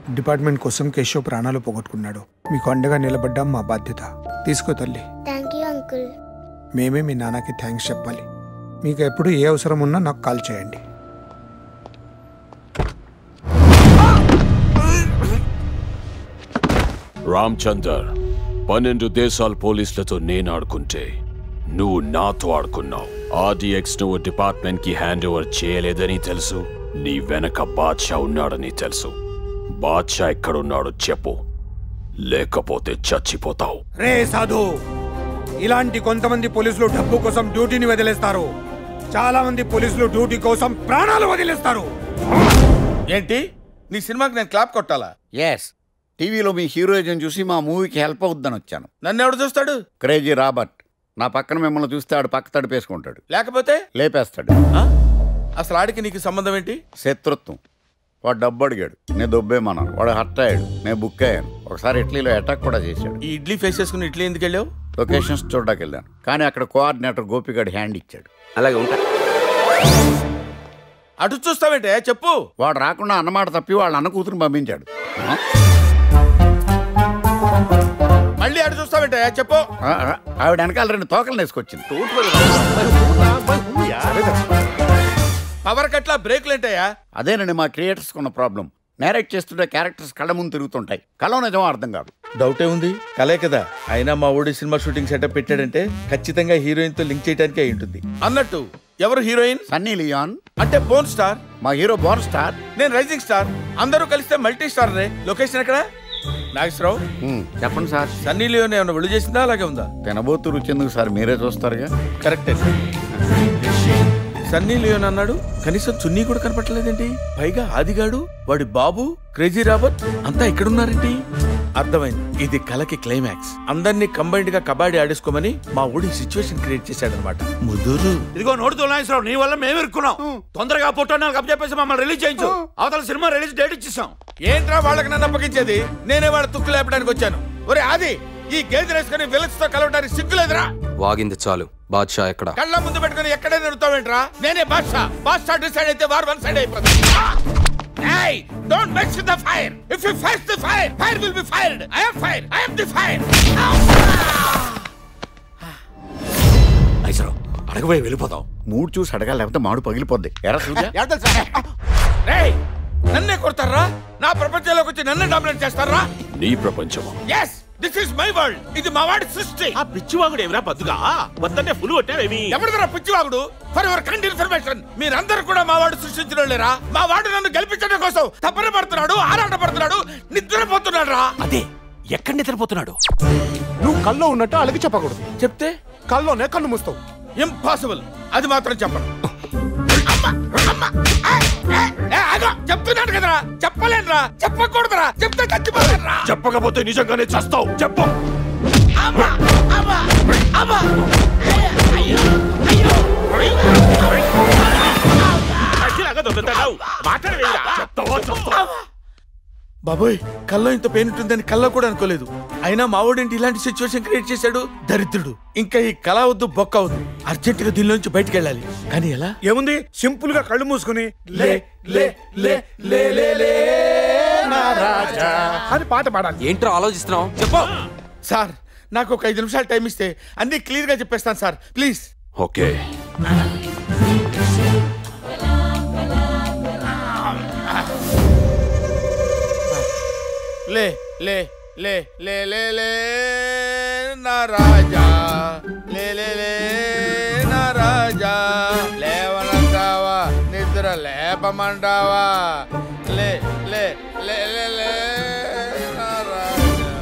Department కోసం కేశవ్ ప్రాణాలు పోగొట్టుకున్నాడు మీకు అండగా నిలబడ్డం మా బాధ్యత తీసుకో తల్లి థ్యాంక్ యూ అంకుల్ మేమే మీ నాన్నకి థ్యాంక్స్ చెప్పాలి మీకు ఎప్పుడు ఏ అవసరం ఉన్నా నాకు కాల్ చేయండి రామ్ చందర్ పన్నెండు దేశాల పోలీసులతో నేను ఆడుకుంటే నువ్వు నాతో ఆడుకున్నావు ఆర్డీఎక్స్ నువ్వు డిపార్ట్మెంట్ కి హ్యాండ్ ఓవర్ చేయలేదని తెలుసు నీ వెనక బాద్షా ఉన్నాడని తెలుసు బాద్షా ఎక్కడున్నాడో చెప్పు లేకపోతే చచ్చిపోతావు రే సాధు ఇలాంటి కొంతమంది పోలీసులు డబ్బు కోసం డ్యూటీని వదిలేస్తారు చాలా మంది పోలీసులు డ్యూటీ కోసం ప్రాణాలు వదిలేస్తారు ఏంటి నీ సినిమాకి నేను క్లాప్ కొట్టాలా ఎస్ టీవీలో మీ హీరోయిజం చూసి మా మూవీకి హెల్ప్ అవుద్దని వచ్చాను నన్ను ఎవడు చూస్తాడు క్రేజీ రాబర్ట్ నా పక్కన మిమ్మల్ని చూస్తే ఆడు పక్క తడిపేసుకుంటాడు లేకపోతే లేపేస్తాడు ఆ? అసలు ఆడికి నీకు సంబంధం ఏంటి శత్రుత్వం వాడు డబ్బు అడిగాడు నేను దొబ్బేమన్నాను వాడు హర్ట్ అయ్యాడు నేను బుక్ అయ్యాను ఒకసారి ఇటలీలో అటాక్ కూడా చేశాడు ఈ ఇడ్లీ ఫేస్ చేసుకుని ఇడ్లీ ఎందుకు వెళ్ళావు లొకేషన్స్ చూడడానికి వెళ్ళాను కానీ అక్కడ కోఆర్డినేటర్ గోపిగాడు హ్యాండ్ ఇచ్చాడు అలాగే ఉంటా అటు చూస్తావేంటే చెప్పు వాడు రాకుండా అన్నమాట తప్పి వాళ్ళ అన్న కూతురుని పంపించాడు ఆ? మళ్ళీ అటు చూస్తావేంటే చెప్పు ఆ, ఆ, ఆవిడ వెనకాల రెండు తోకలు వేసుకొచ్చింది పవర్ కట్ల బ్రేక్లు ఏంటయ్యా అదేనండి మా క్రియేటర్స్ ఉన్న ప్రాబ్లం నేరేట్ చేస్తుంటే క్యారెక్టర్స్ కళ్ళ ముందు తిరుగుతుంటాయి కళ నిజమో అర్థం కాదు డౌటే ఉంది కలే కదా అయినా మా ఊడి సినిమా షూటింగ్ సెటప్ పెట్టాడంటే ఖచ్చితంగా హీరోయిన్ తో లింక్ చేయడానికి అయి ఉంటుంది అన్నట్టు ఎవరు హీరోయిన్ సన్నీ లియాన్ అంటే బోన్ స్టార్ మా హీరో బోర్ స్టార్ నేను రైజింగ్ స్టార్ అందరూ కలిస్తే మల్టీ స్టార్ రే లొకేషన్ ఎక్కడ నాగేశ్వరరావు హ్మ్, చెప్పండి సార్ సన్నీ లియోన్ ఏమైనా విడుదల చేసిందా అలాగే ఉందా తినబోతు రుచి ఎందుకు సార్ మీరే చూస్తారుగా కరెక్టే సన్నీ లియోన్ అన్నాడు కనీసం చున్నీ కూడా కనపట్టలేదేంటి పైగా ఆదిగాడు వాడి బాబు క్రేజీ రాబర్ట్ అంతా ఇక్కడున్నారేంటి అర్థమైంది ఇది కలకి క్లైమాక్స్ అందరినీ కంబైన్డ్ గా కబాడీ ఆడేసుకోమని మా ఊడి సిచ్యువేషన్ క్రియేట్ చేశాడనమాట ముదురు ఇదిగో నోటుతో నాగేశ్వరరావు నీ వల్ల మేము ఇరుక్కున్నాం తొందరగా పుట్టాను కప్ చెప్పేసి మమ్మల్ని రిలీజ్ చేయించు అవతల సినిమా రిలీజ్ డేట్ ఇచ్చేసాం ఏంట్రా వాళ్ళకి నన్ను అప్పగించేది నేనే వాళ్ళ తుక్కు లేపడానికి వచ్చాను ఒరే ఆది ఈ గేదె వేసుకుని విలన్స్ తో కలవడానికి సిగ్గులేదురా వాగింది చాలు బాద్షా ఎక్కడ కళ్ళ ముందు పెట్టుకుని ఎక్కడే నిరుతావేంట్రా నేనే బాద్షా బాద్షా డిసైడ్ అయితే వార్ వన్ సైడ్ అయిపోతుంది Hey, don't mess with the fire. If you face the fire, fire will be fired. I am fire. I am the fire. Nageswararao అడగబోయి వెళ్ళిపోతాం మూడు చూసి అడగాలి లేకపోతే మాడు పగిలిపోద్ది ఎరా సూర్య రేయ్ నన్నే కొడతారా నా ప్రపంచంలోకి వచ్చి నన్నే డామినేట్ చేస్తారా నీ ప్రపంచమా yes this is my world ఇది మా వాడి సృష్టి ఆ పిచ్చివాగుడు ఏమిరా పద్దుగా వద్దంటే ఫుల్ కొట్టావేమి ఎవరిదరా పిచ్చివాగుడు ఫర్ యువర్ కైండ్ ఇన్ఫర్మేషన్ మీరందరూ కూడా మా వాడు సృష్టించిన లేరా మా వాడు నన్ను గెలిపించడం కోసం తపన పడుతున్నాడు ఆరాట పడుతున్నాడు నిద్రపోతున్నాడు రా అదే ఎక్కడ నిద్రపోతున్నాడు నువ్వు కల్లో ఉన్నట్టు అలాగే చెప్పకూడదు చెప్తే కల్లోనే కన్ను మూస్తావు ఇంపాసిబుల్ అది మాత్రం చెప్పను అమ్మా! అమ్మా! ఏయ్! ఏయ్! ఏయ్, ఆగు! చెప్తున్నాను కదరా చెప్పలేనురా చెప్పకూడదురా చెప్తే చచ్చిపోతానురా చెప్పకపోతే నిజంగానే చస్తావు చెప్పు అమ్మా! అమ్మా! అమ్మా! అఖిలాగా దొంగతనావు మాట్లాడవేరా చెప్తావా చెప్తావా బాబోయ్ కల్లో ఇంత పెయిన్ ఉంటుందని కల్లో కూడా అనుకోలేదు అయినా మావోడేంటి ఇలాంటి సిచ్యువేషన్ క్రియేట్ చేశాడు దరిద్రుడు ఇంకా ఈ కళ వద్దు బొక్క వద్దు అర్జెంట్ గా దీనిలోంచి బయటికి వెళ్ళాలి కానీ ఎలా ఏముంది సింపుల్ గా కళ్ళు మూసుకుని లే లే లే లే లే లే నా రాజా అని పాట పాడాలి ఏంట్రా ఆలోచిస్తున్నావు చెప్పు సార్ నాకు ఒక ఐదు నిమిషాలు టైం ఇస్తే అన్ని క్లియర్ గా చెప్పేస్తాను సార్ ప్లీజ్ ఓకే లే లే లే లే లే లే నా రాజా లే లే లే నా రాజా లేవనంటావా నిద్ర లేపమంటావా లే లే లే లే లే నా రాజా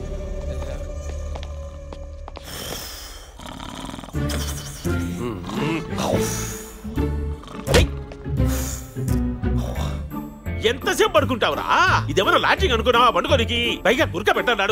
ఎంతసేపు పడుకుంటావురా ఇదేమన్నా లాడ్జింగ్ అనుకున్నావా పండుకోనికి పైగా గురక పెట్టన్నాడు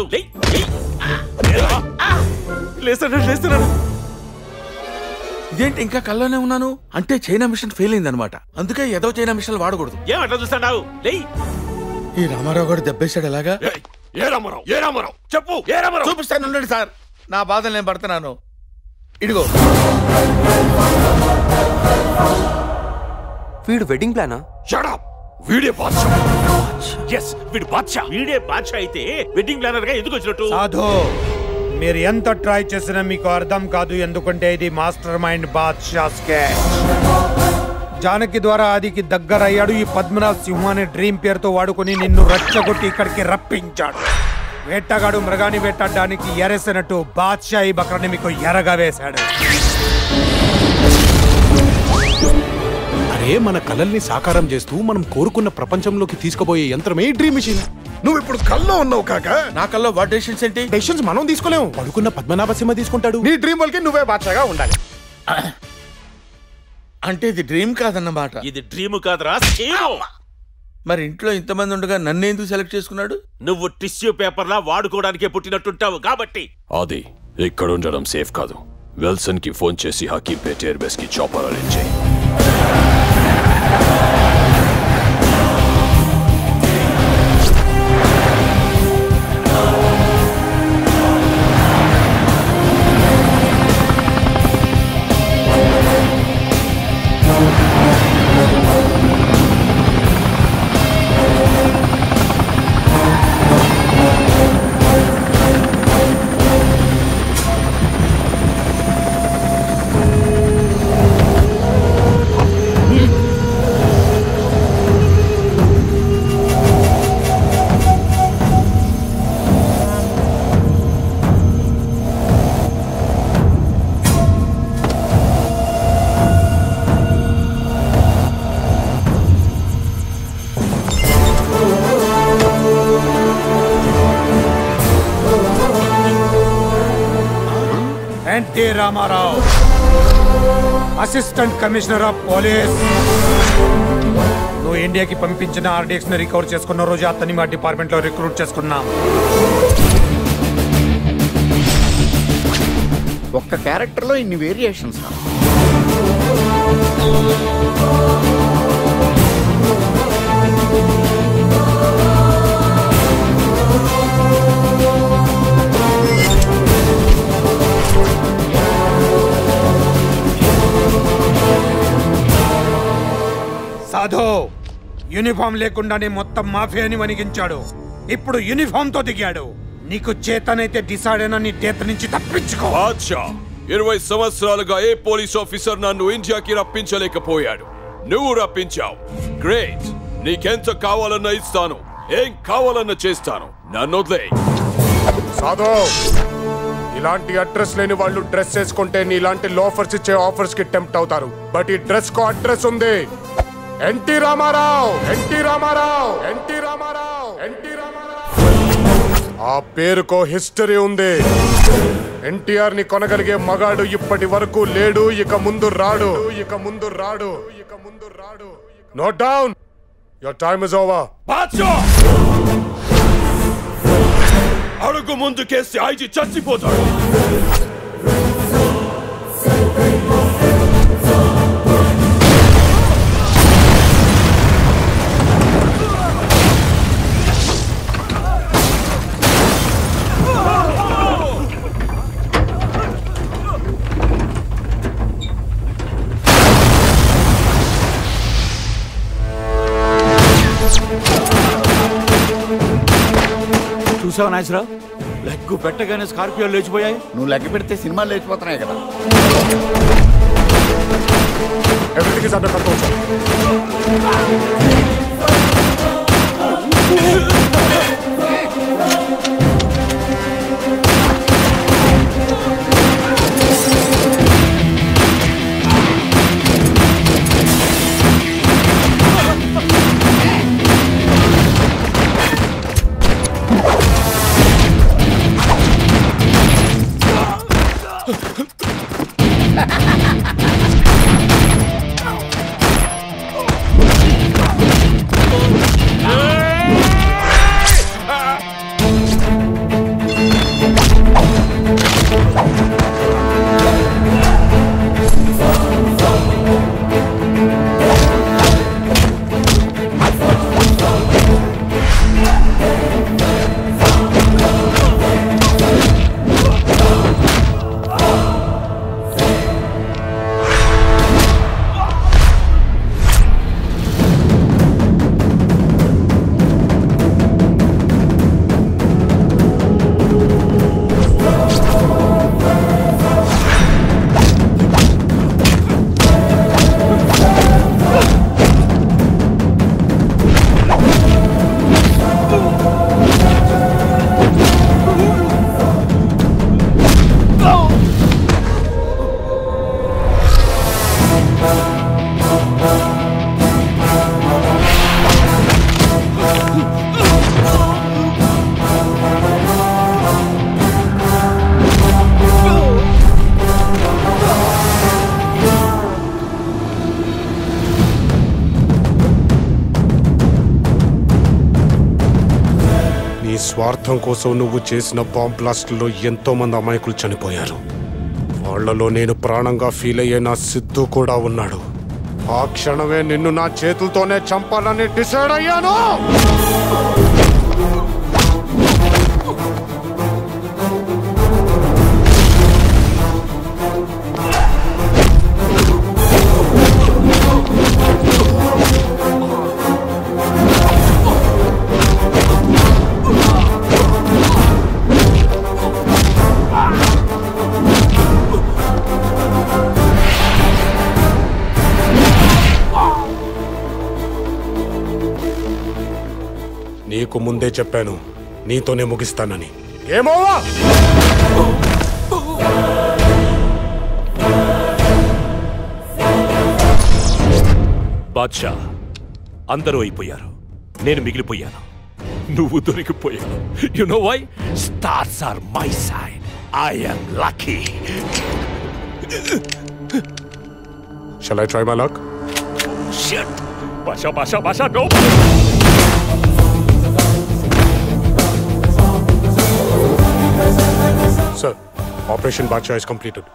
లేస్తున్నాడు లేస్తున్నాడు ఇదేంటి ఇంకా కల్లోనే ఉన్నాను అంటే చైనా మిషన్ ఫెయిల్ అయింది అనమాట అందుకే ఏదో చైనా మిషన్ వాడకూడదు ఏమట్లా చూస్తాడావు లేయ్ ఈ రామారావు గారు దెబ్బేశాడు ఎలాగా ఏయ్, ఏ రామారావు ఏ రామారావు చెప్పు ఏ రామారావు చూపిస్తాను ఉండండి సార్ నా బాధలు నేను పడుతున్నాను ఇదిగో వీడు వెడ్డింగ్ ప్లానా షడప్ వీడే బాద్షా ఎస్ వీడు బాద్షా వీడే బాద్షా అయితే వెడ్డింగ్ ప్లానర్ గా ఎందుకు వచ్చినట్టు సాధు మీరు ఎంత ట్రై చేసినా మీకు అర్థం కాదు ఎందుకంటే ఇది master mind Baadshah sketch Janaki ద్వారా ఆదికి దగ్గర అయ్యాడు ఈ పద్మనాభ్ సింహ అనే డ్రీమ్ పేరుతో వాడుకొని నిన్ను రచ్చగొట్టి ఇక్కడికి రప్పించాడు వేటగాడు మృగాన్ని వేటాడడానికి ఎరేసినట్టు బాద్షా ఈ బక్రని మీకు ఎరగా వేశాడు అరే మన కలల్ని సాకారం చేస్తూ మనం కోరుకున్న ప్రపంచంలోకి తీసుకుపోయే యంత్రమే డ్రీమ్ మిషన్ నువ్వు ఇప్పుడు కల్లో ఉన్నావు కాక నా కల్లో వాట్ డెసిషన్స్ ఏంటి డెసిషన్స్ మనం తీసుకోలేము పడుకున్న పద్మనాభ సింహ తీసుకుంటాడు నీ డ్రీమ్ వాళ్ళకి నువ్వే బాద్షాగా ఉండాలి అంటే ఇది డ్రీమ్ కాదన్నమాట ఇది డ్రీమ్ కాదురా స్కీము మరి ఇంట్లో ఇంతమంది ఉండగా నన్ను ఎందుకు సెలెక్ట్ చేసుకున్నాడు నువ్వు టిష్యూ పేపర్ లా వాడుకోవడానికే పుట్టినట్టుంటావు కాబట్టి అది ఇక్కడ ఉండడం సేఫ్ కాదు విల్సన్ కి ఫోన్ చేసి హకీంపేట్ ఎయిర్ బేస్ కి చాపర్ అరేంజ్ చేయి NT Ramarao assistant commissioner of police నువ్వు ఇండియాకి పంపించిన ఆర్డిఎక్స్ ని రికవర్ చేసుకున్న రోజు అతన్ని మా డిపార్ట్మెంట్ లో రిక్రూట్ చేసుకున్నాం ఒక్క క్యారెక్టర్లో ఇన్ని వేరియేషన్స్ సాధు యూనిఫామ్ లేకుండానే మొత్తం మాఫియాని వణిగించాడు ఇప్పుడు యూనిఫామ్ తో దిగాడు నీకు చేతనైతే డిసైడ్ అయినా నీ డేత్ నుంచి తప్పించుకో బాద్షా ఇరవై సంవత్సరాలుగా ఏ పోలీస్ ఆఫీసర్ నన్ను ఇండియాకి రప్పించలేకపోయాడు నువ్వు రప్పించావు గ్రేట్ నీకెంత కావాలన్నా ఇస్తాను ఏం కావాలన్నా చేస్తాను నన్ను వదిలేయ్ సాధు ఇలాంటి అడ్రస్ లేని వాళ్ళు డ్రెస్ వేసుకుంటే నీ ఇలాంటి లోఫర్స్ ఇచ్చే ఆఫర్స్ కి టెంప్ట్ అవుతారు బట్ ఈ డ్రెస్ కో అడ్రస్ ఉంది ఎన్టీ రామారావు ఎన్టీ రామారావు ఎన్టీ రామారావు ఎన్టీ రామారావు ఆ పేరుకో హిస్టరీ ఉంది ఎన్టీఆర్ ని కొనగలిగే మగాడు ఇప్పటి వరకు లేడు ఇక ముందు రాడు ఇక ముందు రాడు ఇక ముందు రాడు note down your time is over Baadshah అడుగు ముందుకేస్తే ఐజీ చచ్చిపోతాడు చూసావు నాగేశ్వరరావు లెగ్గు పెట్టగానే స్కార్పియో లేచిపోయాయి నువ్వు లెక్క పెడితే సినిమాలు లేచిపోతున్నాయి కదా everything is under control sir ఆ స్వార్థం కోసం నువ్వు చేసిన బాంబ్ బ్లాస్ట్లో ఎంతో మంది అమాయకులు చనిపోయారు వాళ్ళలో నేను ప్రాణంగా ఫీల్ అయ్యే నా సిద్ధు కూడా ఉన్నాడు ఆ క్షణమే నిన్ను నా చేతులతోనే చంపాలని డిసైడ్ అయ్యాను నీకు ముందే చెప్పాను నీతోనే ముగిస్తానని ఏమోవా బాద్షా అందరూ అయిపోయారు నేను మిగిలిపోయాను నువ్వు దొరికిపోయావు you know why stars are my side I'm lucky shall I try my luck shut Basha Basha Basha no sir operation Baadshah is completed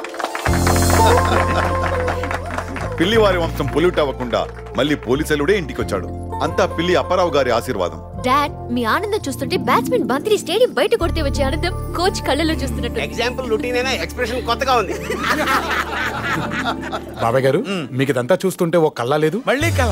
పిల్లివారి వంశం పొల్యూట్ అవ్వకుండా మళ్ళీ పోలీసులుడే ఇంటికొచ్చాడు అంతా పిల్లి అప్పారావు గారి ఆశీర్వాదం డాడ్ మీ ఆనందం చూస్తుంటే బ్యాట్స్మెన్ బంతిని స్టేడియం బయట కొడితే వచ్చే ఆనందం కోచ్ కళ్ళలో చూస్తున్నట్టు ఎగ్జాంపుల్ రొటీన్ అయినా ఎక్స్ప్రెషన్ కొత్తగా ఉంది బాబాయ్ గారు మీకు ఇదంతా చూస్తుంటే ఓ కల్లా లేదు మళ్ళీ కల